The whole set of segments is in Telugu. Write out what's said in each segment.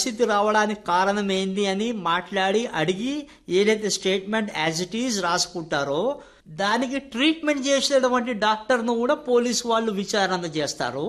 పరిస్థితి రావడానికి కారణం ఏంది అని మాట్లాడి అడిగి ఏదైతే స్టేట్మెంట్ యాజ్ ఇట్ ఈజ్ రాసుకుంటారో దానికి ట్రీట్మెంట్ చేసేటువంటి డాక్టర్ను కూడా పోలీసు వాళ్ళు విచారణ చేస్తారు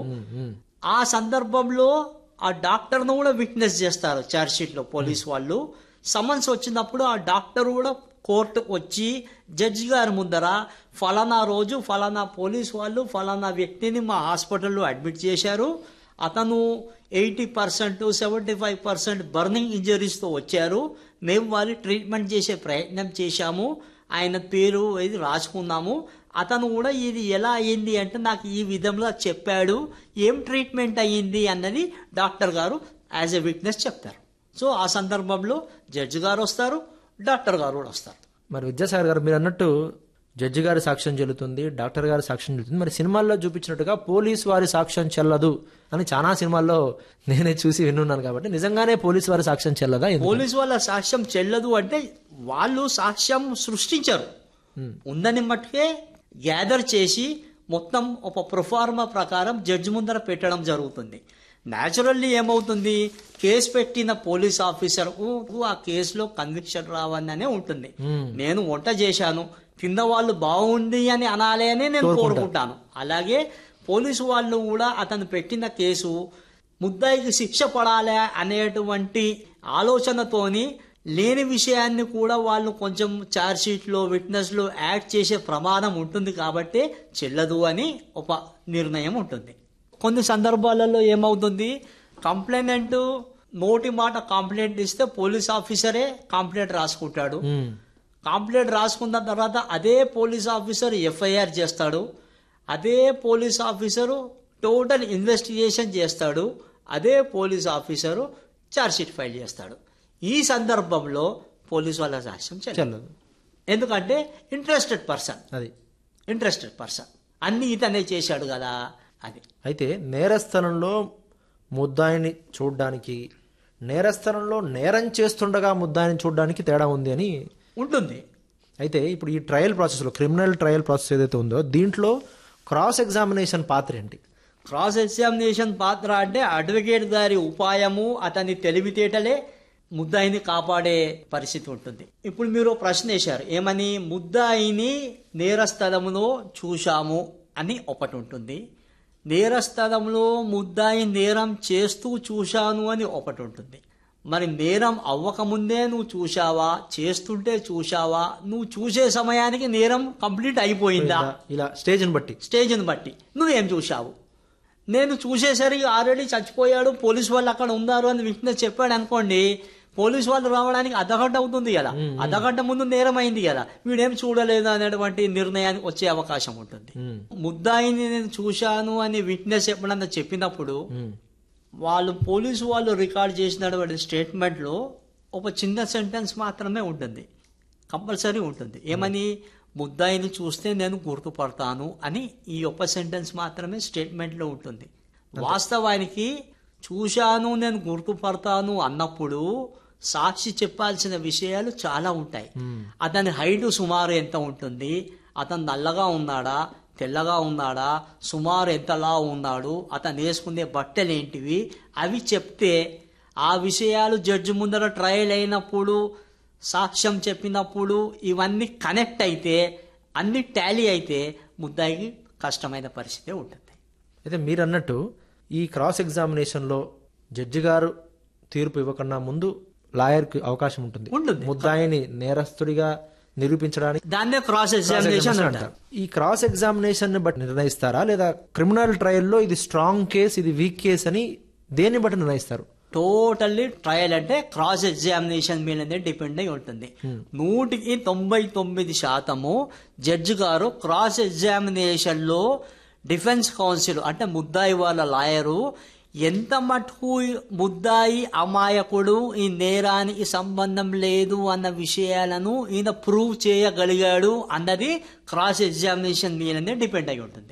ఆ సందర్భంలో ఆ డాక్టర్ను కూడా విట్నెస్ చేస్తారు ఛార్జ్ షీట్ లో పోలీస్ వాళ్ళు సమన్స్ వచ్చినప్పుడు ఆ డాక్టర్ కూడా కోర్టుకు వచ్చి జడ్జి గారి ముందర ఫలానా రోజు ఫలానా పోలీస్ వాళ్ళు ఫలానా వ్యక్తిని మా హాస్పిటల్లో అడ్మిట్ చేశారు అతను eighty percent seventy five percent burning ఇంజరీస్తో వచ్చారు మేము వారి ట్రీట్మెంట్ చేసే ప్రయత్నం చేశాము ఆయన పేరు ఇది రాసుకున్నాము అతను కూడా ఇది ఎలా అయ్యింది అంటే నాకు ఈ విధంగా చెప్పాడు ఏం ట్రీట్మెంట్ అయ్యింది అన్నది డాక్టర్ గారు యాజ్ ఎ విట్నెస్ చెప్తారు సో ఆ సందర్భంలో జడ్జి గారు వస్తారు డాక్టర్ గారు కూడా వస్తారు మరి విద్యాసాగర్ గారు మీరు అన్నట్టు జడ్జి గారి సాక్ష్యం చెల్లుతుంది డాక్టర్ గారి సాక్ష్యం చెల్లుతుంది మరి సినిమాల్లో చూపించినట్టుగా పోలీస్ వారి సాక్ష్యం చెల్లదు అని చాలా సినిమాల్లో నేనే చూసి వినున్నాను కాబట్టి నిజంగానే పోలీస్ వారి సాక్ష్యం చెల్లదా ఎందుకు? పోలీసు వాళ్ళ సాక్ష్యం చెల్లదు అంటే వాళ్ళు సాక్ష్యం సృష్టించరు ఉందని మట్టుకే గ్యాదర్ చేసి మొత్తం ఒక ప్రొఫార్మా ప్రకారం జడ్జి ముందర పెట్టడం జరుగుతుంది న్యాచురల్లీ ఏమవుతుంది కేసు పెట్టిన పోలీస్ ఆఫీసర్ ఆ కేసులో కన్విక్షన్ రావన్ననే ఉంటుంది నేను వంట చేశాను కింద వాళ్ళు బాగుంది అని అనాలి అని నేను కోరుకుంటాను అలాగే పోలీసు వాళ్ళు కూడా అతను పెట్టిన కేసు ముద్దాయికి శిక్ష పడాలి అనేటువంటి ఆలోచనతోని లేని విషయాన్ని కూడా వాళ్ళు కొంచెం ఛార్జ్ షీట్లో విట్నెస్లో యాడ్ చేసే ప్రమాదం ఉంటుంది కాబట్టి చెల్లదు అని ఒక నిర్ణయం ఉంటుంది కొన్ని సందర్భాలలో ఏమవుతుంది కంప్లైనెంట్ నోటి మాట కంప్లైంట్ ఇస్తే పోలీస్ ఆఫీసరే కంప్లైంట్ రాసుకుంటాడు మ్మ్. కంప్లైంట్ రాసుకున్న తర్వాత అదే పోలీస్ ఆఫీసర్ ఎఫ్ఐఆర్ చేస్తాడు అదే పోలీస్ ఆఫీసరు టోటల్ ఇన్వెస్టిగేషన్ చేస్తాడు అదే పోలీస్ ఆఫీసరు ఛార్జ్షీట్ ఫైల్ చేస్తాడు ఈ సందర్భంలో పోలీస్ వాళ్ళ సాక్ష్యం చెల్లదు చెల్లదు ఎందుకంటే ఇంట్రెస్టెడ్ పర్సన్ అది ఇంట్రెస్టెడ్ పర్సన్ అన్ని ఇతనే చేశాడు కదా అది అయితే నేరస్థలంలో ముద్దాయిని చూడడానికి నేరస్థలంలో నేరం చేస్తుండగా ముద్దాయిని చూడడానికి తేడా ఉంది అని ఉంటుంది అయితే ఇప్పుడు ఈ ట్రయల్ ప్రాసెస్లో క్రిమినల్ ట్రయల్ ప్రాసెస్ ఏదైతే ఉందో దీంట్లో క్రాస్ ఎగ్జామినేషన్ పాత్ర ఏంటి క్రాస్ ఎగ్జామినేషన్ పాత్ర అంటే అడ్వకేట్ గారి ఉపాయము అతని తెలివితేటలే ముద్దాయిని కాపాడే పరిస్థితి ఉంటుంది ఇప్పుడు మీరు ఓ ప్రశ్న వేశారు ఏమని ముద్దాయిని నేరస్థలంలో చూశాము అని ఒకటి ఉంటుంది నేరస్థలంలో ముద్దాయి నేరం చేస్తూ చూశాను అని ఒకటి ఉంటుంది మరి నేరం అవ్వకముందే నువ్వు చూశావా చేస్తుంటే చూశావా నువ్వు చూసే సమయానికి నేరం కంప్లీట్ అయిపోయిందా ఇలా- ఇలా స్టేజ్ని బట్టి స్టేజ్ని బట్టి నువ్వేం చూశావు నేను చూసేసరికి ఆల్రెడీ చచ్చిపోయాడు పోలీసు వాళ్ళు అక్కడ ఉన్నారు అని విట్నెస్ చెప్పాడు అనుకోండి పోలీసు వాళ్ళు రావడానికి అర్ధగంట అవుతుంది కదా అర్ధగంట ముందు నేరం అయింది కదా వీడేం చూడలేదు అనేటువంటి నిర్ణయానికి వచ్చే అవకాశం ఉంటుంది మ్మ్. ముద్దాయిని నేను చూశాను అని విట్నెస్ ఎప్పుడన్నా చెప్పినప్పుడు మ్మ్. వాళ్ళు పోలీసు వాళ్ళు రికార్డ్ చేసినటువంటి స్టేట్మెంట్లో ఒక చిన్న సెంటెన్స్ మాత్రమే ఉంటుంది కంపల్సరీ ఉంటుంది ఏమని ముద్దాయిని చూస్తే నేను గుర్తుపడతాను అని ఈ ఒక్క సెంటెన్స్ మాత్రమే స్టేట్మెంట్లో ఉంటుంది వాస్తవానికి చూశాను నేను గుర్తుపడతాను అన్నప్పుడు సాక్షి చెప్పాల్సిన విషయాలు చాలా ఉంటాయి అతని హైట్ సుమారు ఎంత ఉంటుంది అతను నల్లగా ఉన్నాడా తెల్లగా ఉన్నాడా సుమారు ఎంతలా ఉన్నాడు అతను వేసుకునే బట్టలు ఏంటివి అవి చెప్తే ఆ విషయాలు జడ్జి ముందర ట్రయల్ అయినప్పుడు సాక్ష్యం చెప్పినప్పుడు ఇవన్నీ కనెక్ట్ అయితే అన్ని టాలీ అయితే ముద్దాయికి కష్టమైన పరిస్థితి ఉంటుంది అయితే మీరు అన్నట్టు ఈ క్రాస్ ఎగ్జామినేషన్లో జడ్జి గారు తీర్పు ఇవ్వకన్నా ముందు లాయర్కి అవకాశం ఉంటుంది ఉంటుంది. ముద్దాయిని నేరస్తుడిగా నిరూపించడానికి దాన్నే క్రాస్ ఎగ్జామినేషన్ అంటారు అంటారు ఈ క్రాస్ ఎగ్జామినేషన్ ని బట్టి నిర్ణయిస్తారా లేదా క్రిమినల్ ట్రయల్లో ఇది స్ట్రాంగ్ కేస్ ఇది వీక్ కేస్ అని దేన్ని బట్టి నిర్ణయిస్తారు టోటల్లీ ట్రయల్ అంటే క్రాస్ ఎగ్జామినేషన్ మీదనే డిపెండ్ అయి ఉంటుంది నూటికి తొంభై తొమ్మిది శాతము జడ్జి గారు క్రాస్ ఎగ్జామినేషన్ లో డిఫెన్స్ కౌన్సిల్ అంటే ముద్దాయి వాళ్ళ లాయరు ఎంత మటుకు ముద్దాయి అమాయకుడు ఈ నేరానికి సంబంధం లేదు అన్న విషయాలను ఈయన ప్రూవ్ చేయగలిగాడు అన్నది క్రాస్ ఎగ్జామినేషన్ మీదనే డిపెండ్ అయి ఉంటుంది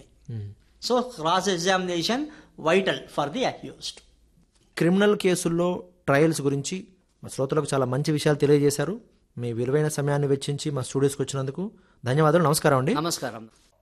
so cross examination vital for the accused criminal కేసుల్లో ట్రయల్స్ గురించి మా శ్రోతలకు చాలా మంచి విషయాలు తెలియజేశారు మీ విలువైన సమయాన్ని వెచ్చించి మా స్టూడియోస్కి వచ్చినందుకు ధన్యవాదాలు నమస్కారం అండి నమస్కారం